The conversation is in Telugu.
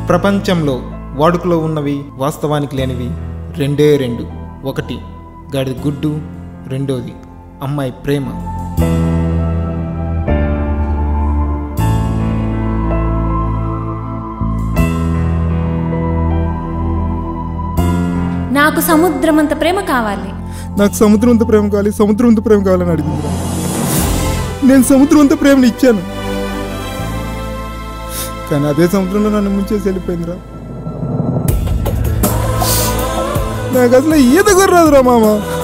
ప్రపంచంలో వాడుకలో ఉన్నవి వాస్తవానికి లేనివి రెండే రెండు ఒకటి గాడి గుడ్డు రెండోది అమ్మాయి ప్రేమ నాకు సముద్రం అంత ప్రేమ కావాలి నాకు సముద్రంతో ప్రేమ కావాలి సముద్రంతో ప్రేమ కావాలని అడిగిందిరా నేను సముద్రంతో ప్రేమను ఇచ్చాను కానీ అదే సముద్రంలో నన్ను ముంచేసి వెళ్ళిపోయిందిరా నాకు అసలు ఈత కుర్రాదురా మామ